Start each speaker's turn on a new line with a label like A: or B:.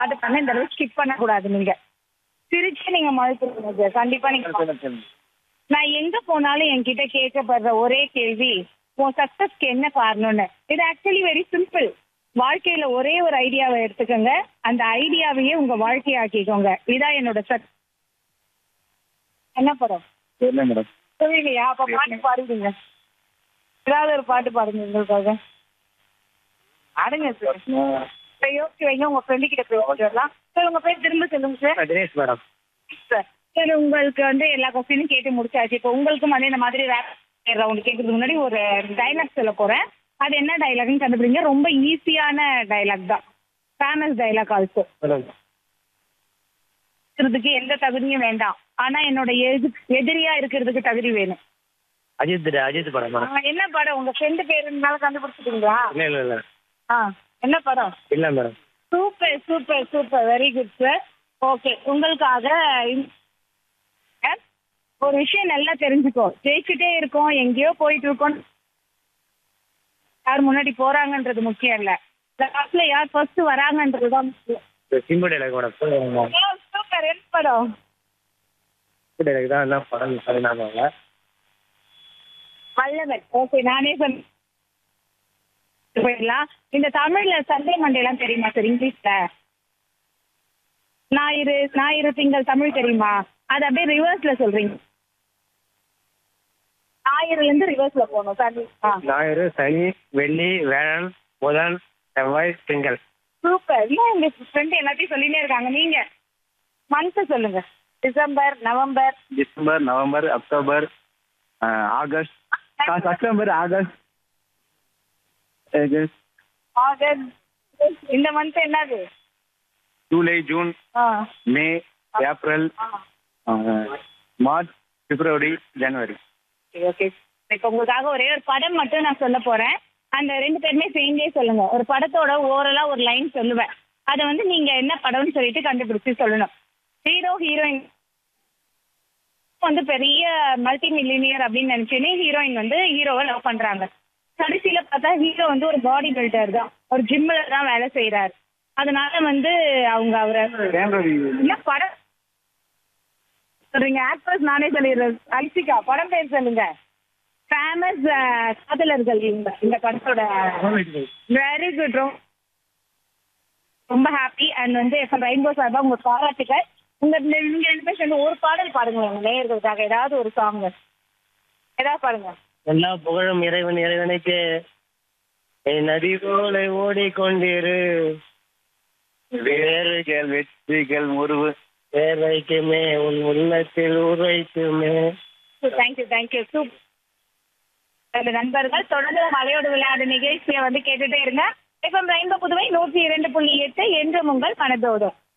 A: பாட்டு பண்ண இந்த தடவை ஸ்கிப் பண்ணக்கூடாது நீங்க சிரிச்சு நீங்க மறுத்துருங்க கண்டிப்பா நீங்க நான் எங்க போனாலும் என்கிட்ட கேட்கப்படுற ஒரே கேள்வி உன் சக்சஸ்க்கு என்ன காரணம்னு இது ஆக்சுவலி வெரி சிம்பிள் வாழ்க்கையில ஒரே ஒரு ஐடியாவை எடுத்துக்கோங்க அந்த ஐடியாவையே உங்க வாழ்க்கையாக்கிக்கோங்க இதான் என்னோட சக் என்ன படம்
B: தெரியல மேடம்
A: புரியலையா அப்ப பாட்டு பாடுவீங்க ஏதாவது ஒரு பாட்டு பாடுங்க உங்களுக்காக ஆடுங்க சார் இப்ப யோசிச்சு வைங்க உங்க ஃப்ரெண்டு கிட்ட பேசிட்டு வரலாம் சார் உங்க பேர் திரும்ப சொல்லுங்க sir
B: Dinesh madam
A: sir sir உங்களுக்கு வந்து எல்லா கொஸ்டினும் கேட்டு முடிச்சாச்சு இப்போ உங்களுக்கும் வந்து இந்த மாதிரி ரேப் ரவுண்ட் கேட்கறதுக்கு முன்னாடி ஒரு டைலாக் சொல்ல போறேன் அது என்ன டைலாக்னு கண்டுபிடிங்க ரொம்ப ஈஸியான டைலாக் தான் ஃபேமஸ் டைலாக் ஆல்சோ
B: மேடம்
A: இருக்கிறதுக்கு எந்த தகுதியும் வேண்டாம் ஆனா என்னோட எது எதிரியா இருக்கிறதுக்கு தகுதி வேணும்
B: அஜித் அஜித் படம் மேடம்
A: ஆ, என்ன படம் உங்க ஃப்ரெண்டு பேருனால கண்டுபிடிச்சிட்டீங்களா
B: இல்லை இல்லை இல்லை
A: ஆ என்ன படம்
B: இல்லை madam
A: super super super very good sir okay உங்களுக்காக இந்த- ஒரு விஷயம் நல்லா தெரிஞ்சுக்கோ ஜெயிச்சுட்டே இருக்கோம் எங்கேயோ போயிட்டு இருக்கோம் யார் முன்னாடி போறாங்கன்றது முக்கியம் இல்ல லாஸ்ட்ல யார் ஃபர்ஸ்ட் வராங்கன்றது தான் முக்கியம்
B: சிம்பு டைலாக் மேடம்
A: சூப்பர் என்ன படம்
B: சிம்பு டைலாக் தான் என்ன படம் பதினாங்க
A: வல்லவன் ஓகே நானே சொன்ன போயிடலாம் இந்த தமிழ்ல சண்டே மண்டே எல்லாம் தெரியுமா சார் இங்கிலீஷ்ல ஞாயிறு ஞாயிறு திங்கள் தமிழ் தெரியுமா அது அப்படியே ரிவர்ஸ்ல சொல்றீங்க ஞாயிறுல இருந்து ரிவர்ஸ்ல போகணும் சண்டே ஆ
B: ஞாயிறு சனி வெள்ளி வேழன் புதன் செவ்வாய் திங்கள்
A: சூப்பர் இன்னும் உங்க ஃப்ரெண்ட் எல்லாத்தையும் சொல்லினே இருக்காங்க நீங்க மந்த் சொல்லுங்க December November
B: December November October August September August
A: August இந்த மந்த் என்னது
B: ஜூலை ஜூன்
A: ஆ
B: மே ஏப்ரல்
A: ஆ
B: மார்ச் பிப்ரவரி ஜனவரி
A: ஓகே இப்போ உங்களுக்காக ஒரே ஒரு படம் மட்டும் நான் சொல்ல போறேன் அந்த ரெண்டு பேருமே சேர்ந்தே சொல்லுங்க ஒரு படத்தோட ஓரலா ஒரு லைன் சொல்லுவேன் அதை வந்து நீங்க என்ன படம்னு சொல்லிட்டு கண்டுபிடிச்சு சொல்லணும் ஹீரோ ஹீரோயின் வந்து பெரிய மல்டி மில்லினியர் அப்படின்னு நினைச்சேனே ஹீரோயின் வந்து ஹீரோவை லவ் பண்றாங்க கடைசியில பார்த்தா ஹீரோ வந்து ஒரு பாடி பில்டர் தான் ஒரு ஜிம்ல தான் வேலை செய்யறாரு அதனால வந்து அவங்க அவரை என்ன படம் சொல்றீங்க ஆக்ட்ரஸ் நானே சொல்லிடுறேன் அல்சிகா படம் பேர் சொல்லுங்க ஃபேமஸ் காதலர்கள் இந்த இந்த படத்தோட வெரி குட் ரொம்ப ஹாப்பி அண்ட் வந்து எஃப்எம் ரெயின்போ சார்பா உங்க பாராட்டுகள் உங்க இந்த- நீங்க ரெண்டு பேரும் சேர்ந்து ஒரு பாடல் பாடுங்க உங்க நேயர்களுக்காக ஏதாவது ஒரு சாங் ஏதாவது பாடுங்க
B: எல்லா புகழும் இறைவன் இறைவனுக்கு என் நதி போல ஓடிக்கொண்டிரு வேறுகள் வெற்றிகள் முருவு வேர்வைக்குமே உன் உள்ளத்தில் உரைக்குமே
A: தேங்க்யூ தேங்க்யூ சூப் அந்த நண்பர்கள் தொடர்ந்து மலையோடு விளையாடு நிகழ்ச்சியை வந்து கேட்டுட்டே இருங்க எஃப்எம் ரெயின்போ புதுவை நூற்றி இரண்டு புள்ளி எட்டு என்றும் உங்கள் மனதோடு